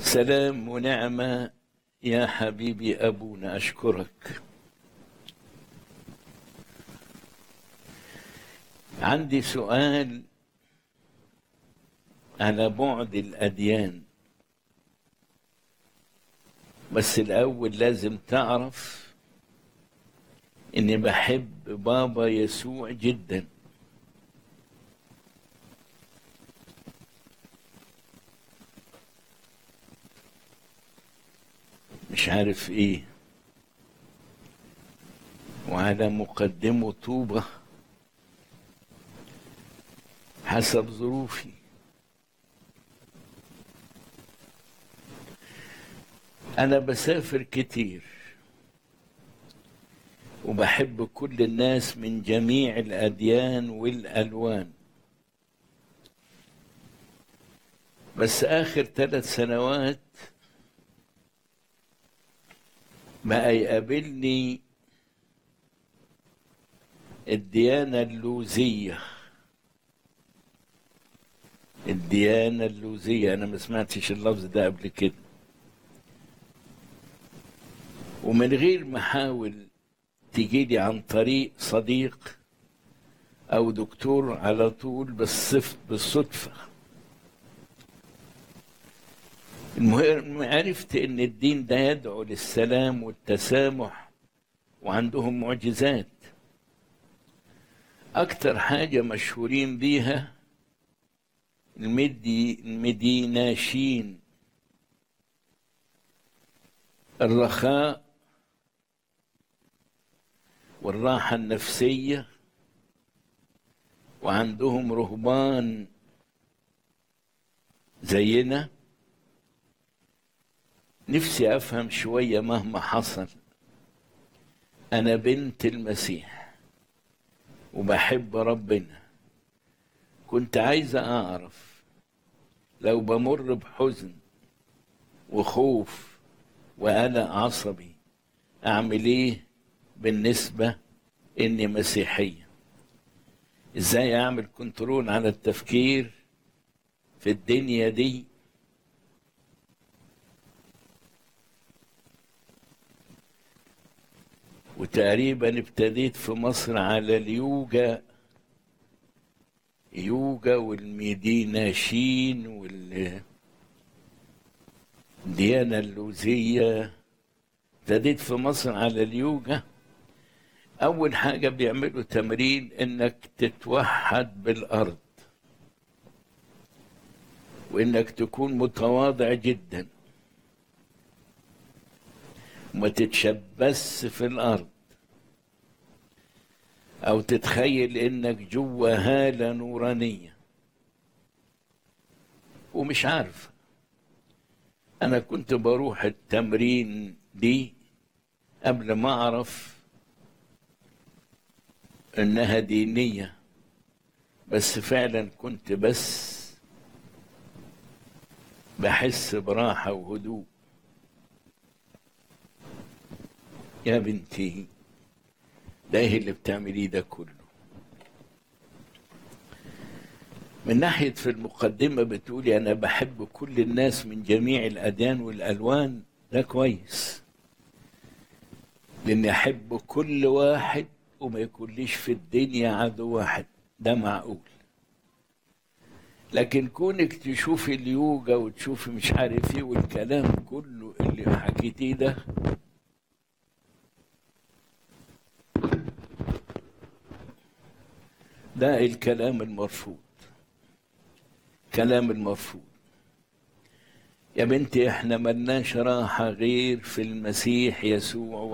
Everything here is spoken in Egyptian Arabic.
سلام ونعمة يا حبيبي أبونا أشكرك عندي سؤال على بعد الأديان بس الأول لازم تعرف إني بحب بابا يسوع جدا مش عارف إيه وعلى مقدمه طوبة حسب ظروفي أنا بسافر كتير وبحب كل الناس من جميع الأديان والألوان بس آخر ثلاث سنوات بقى يقابلني الديانة اللوزية الديانة اللوزية أنا ما سمعتش اللفظ ده قبل كده ومن غير ما احاول تجيلي عن طريق صديق او دكتور على طول بالصف بالصدفه المهم عرفت ان الدين ده يدعو للسلام والتسامح وعندهم معجزات اكتر حاجه مشهورين بيها المدي المديناشين الرخاء والراحة النفسية وعندهم رهبان زينا نفسي أفهم شوية مهما حصل أنا بنت المسيح وبحب ربنا كنت عايزة أعرف لو بمر بحزن وخوف وقلق عصبي أعمل إيه بالنسبة إني مسيحية إزاي أعمل كنترول على التفكير في الدنيا دي وتقريبا ابتديت في مصر على اليوجا يوجا والميديناشين وال الديانة اللوزية ابتديت في مصر على اليوجا أول حاجة بيعملوا تمرين إنك تتوحد بالأرض وإنك تكون متواضع جدا وما تتشبث في الأرض أو تتخيل إنك جوا هالة نورانية ومش عارف أنا كنت بروح التمرين دي قبل ما أعرف إنها دينية بس فعلا كنت بس بحس براحة وهدوء يا بنتي ده ايه اللي بتعمليه ده كله من ناحية في المقدمة بتقولي أنا بحب كل الناس من جميع الأديان والألوان ده كويس لأني أحب كل واحد وما يكونليش في الدنيا عدو واحد ده معقول لكن كونك تشوفي اليوجا وتشوفي مش عارف ايه والكلام كله اللي حكيتيه ده ده الكلام المرفوض كلام المرفوض يا بنتي احنا ملناش راحة غير في المسيح يسوع